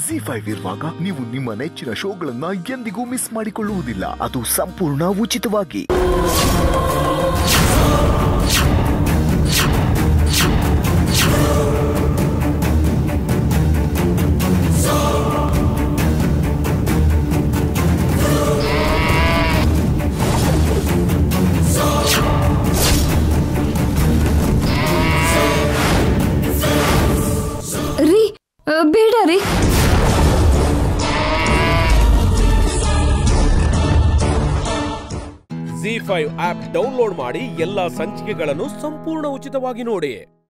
G five ಇರುವಾಗ ನೀವು ನಿಮ್ಮ ನೆಚ್ಚಿನ ಶೋಗಳನ್ನ ಎಂದಿಗೂ ಮಿಸ್ ಮಾಡಿಕೊಳ್ಳುವುದಿಲ್ಲ ಅದು ಸಂಪೂರ್ಣ ಉಚಿತವಾಗಿ ರೀ ಆ, ಬೇಡ ರೀ ಜಿ ಫೈವ್ ಆಪ್ ಡೌನ್ಲೋಡ್ ಮಾಡಿ ಎಲ್ಲಾ ಸಂಚಿಕೆಗಳನ್ನು ಸಂಪೂರ್ಣ ಉಚಿತವಾಗಿ ನೋಡಿ